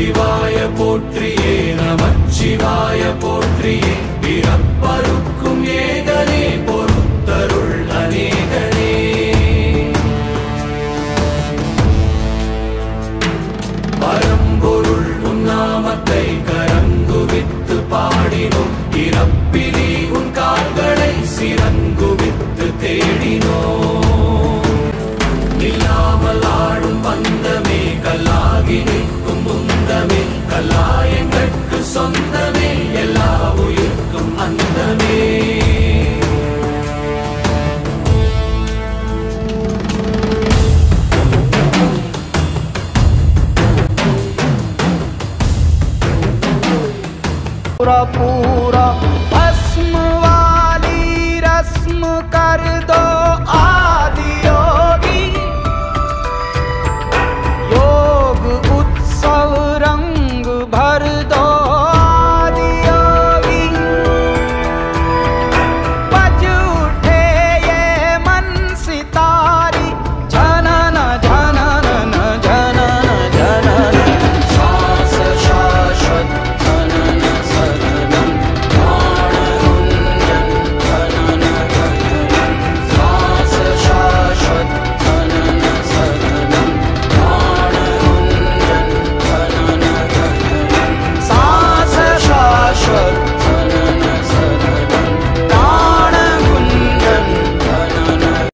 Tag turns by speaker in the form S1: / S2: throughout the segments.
S1: நமச்சிவாய போற்றியே நமச்சிவாய போற்றியே பிறப்பருக்கும் ஏகனே பொறுத்தருள் அநேகனே பரம்பொருள் உன் நாமத்தை கரங்குவித்து பாடினோம் இறப்பிலி உன் கால்களை சிறங்குவித்து தேடினோம் இல்லாமல் ஆடும் பந்தமே கல்லாகி நிற்கும் முந்தமே கல்லாயங்கட்கு சொந்தமே எல்லா உயிர்க்கும் அந்தமே
S2: पूरा पूरा भस्म वाली रस्म कर दो आदि योगी योग उत्सव रंग भर दो आदि योगी बज उठे ये मन सितारी झनन झनन झनन झनन श्वास शाश्वत झनन सदनं प्राणरुञ्जन झनन झनन श्वास शाश्वत झनन सदनं प्राणरुञ्जन झनन झनन श्वास शाश्वत झनन सदनं प्राणगुञ्जन झनन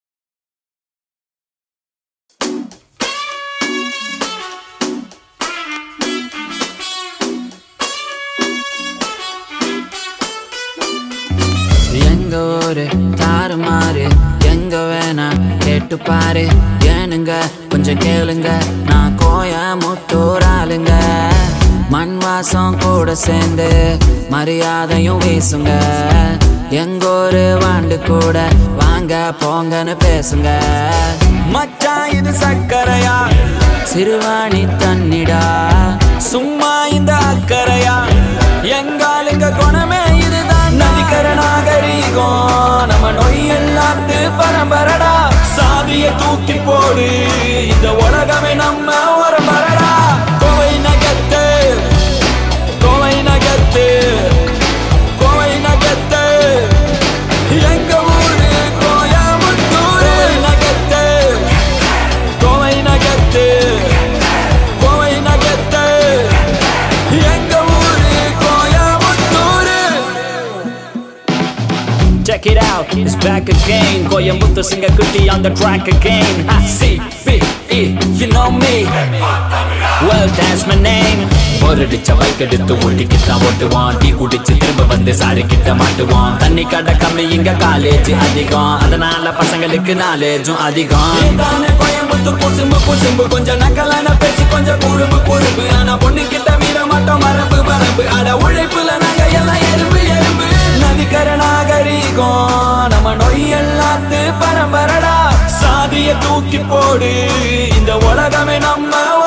S3: எங்க ஊரு தாறுமாறு எங்க வேணா கேட்டு பாரு ஏனுங்க கொஞ்சம் கேளுங்க நான் கோயமுத்தூர் ஆளுங்க மண் வாசம் கூட சேர்ந்து மரியாதையும் வீசுங்க எங்க ஒரு வாண்டு கூட வாங்க போங்கன்னு பேசுங்க மச்சான் இது சக்கரையா சிறுவாணி தண்ணிடா சும்மா இந்த அக்கறையா எங்காலுங்க குணமே இதுதான் நதிக்கர நாகரீகம் நம்ம நொய் எல்லாத்து பரம்பரடா சாதிய தூக்கி போடு இந்த உலகமே நம்ம ஒரு பரடா கோவை நகத்து கோவை நகத்து கோவை நகத்து எங்க ஊரு கோயமுத்தூர் நகத்து கோவை நகத்து கோவை நகத்து எங்க ஊரு Coimbatore
S4: Check it out, it's back again. Koyamuthu Singa Kuti on the track again. Ha, C, B, E, you know me. Well, that's my name. போரடிச்ச பைக் எடுத்து ஓட்டிக்கிட்டான் ஓட்டுவான் டீ குடிச்சு திரும்ப வந்து சாரி கிட்ட மாட்டுவான் தண்ணி கடை கம்மி இங்க காலேஜ் அதிகம் அதனால பசங்களுக்கு நாலேஜும் அதிகம் தானே கோயம்புத்தூர் குசும்பு குசும்பு கொஞ்சம் நக்கலான பேச்சு கொஞ்சம் குறும்பு குறும்பு ஆனா பொண்ணு கிட்ட மீற மாட்டோம் மரபு மரபு அட உழைப்புல நாங்க எல்லாம் எறும்பு எறும்பு நதிக்கர நாகரீகம் நம்ம நொய் எல்லாத்து பரம்பரடா சாதிய தூக்கி போடு இந்த உலகமே நம்ம